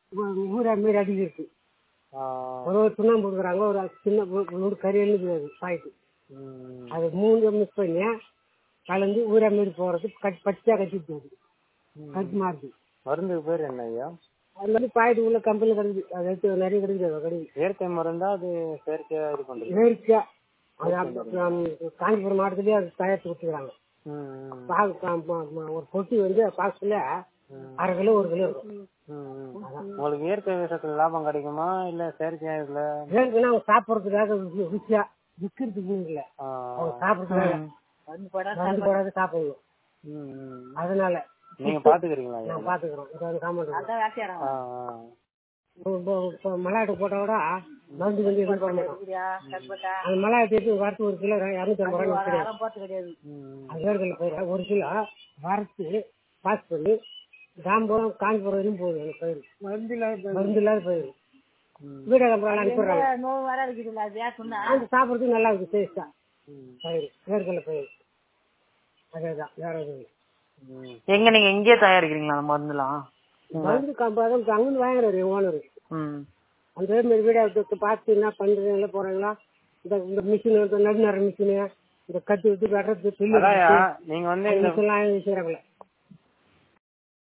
ஊரா மாரி அடிக்கிறது ஆ, ஒரு ஒரு சுண்ணாம்பு கொடுக்குறாங்க ஒரு சின்ன நூறு கறி எழுது பாயிட்டு ம், அது மூணு மிக்ஸ் பண்ணி கலந்து ஊரா மாரி போகிறது கட் பச்சையாக கட்டிட்டு போகுது கட் மாறுது மருந்துக்கு பேர் என்ன ஐயா அது மாதிரி பாயிட்டு உள்ள கம்பெனியில் கிடைக்குது அது எடுத்து நிறைய கிடைக்குது அது கிடைக்குது இயற்கை மருந்தா அது செயற்கையா இது பண்றது இயற்கையாக அது அப்ப- நம்ம காஞ்சிபுரம் மாவட்டத்துலேயே அது தயாரித்து கொடுத்துக்கிறாங்க ம், ம், பாகு பா- பா- பா- ஒரு பொட்டி வந்து பாக்ஸில் அரை கிலோ ஒரு கிலோ இருக்கும் ம், ம். உங்களுக்கு இயற்கை விஷயத்துல லாபம் கிடைக்குமா இல்ல செயற்கையா இதுல ஏற்கனவே அவங்க சாப்பிட்றதுக்காக ருசி- ருசியா விற்கிறதுக்கு இல்லை ஆ, அவங்க சாப்பிட்றதுக்காக மருந்து போடாத சாப்பிடணும் ம், ம். அதனால நீங்க பாத்துக்கிறீங்களா ஐயா நான் பாத்துக்கிறோம் இது வந்து காமெண்ட் ஆ, ஆ. இப்போ மலாட்டு போட்டா கூட மருந்து வந்து எதுவும் போட மாட்டோம் அந்த மலாட்டு எடுத்து வரத்து ஒரு கிலோ இரநூத்தி ஐம்பது ரூபா கிடையாது ம், அது வேர்கல்ல பயிர் ஒரு கிலோ வறுத்து பாஸ் பண்ணி காம்பரம் காஞ்சிபுரம் வரையும் போகுது அந்த பயிர் மருந்து இல்லாத மருந்து இல்லாத பயிர் ம். வீட கம்பெனி அனுப்பிடுறாங்க அந்த சாப்பிட்றதுக்கு நல்லா இருக்கு டேஸ்டா ம், பயிர் வேர்கல்ல பயிர் அதேதான் வேற எதுவும் இல்லை ம். எங்க நீங்க இங்கேயே தயாரிக்கிறீங்களா அந்த மருந்துலாம் மருந்து கம்பெனி அங்கே வாங்குறாரு ஓனர் ம் அந்த மாதிரி வீடை எடுத்து பார்த்து என்ன பண்ணுறீங்களா போறாங்களா இந்த இந்த மிஷின் நடுநர மிஷினு இந்த கட்டி விட்டு வெட்டுறது பில்லு அதான்யா நீங்க வந்து இந்த மிஷின்லாம் செய்கிறாங்களே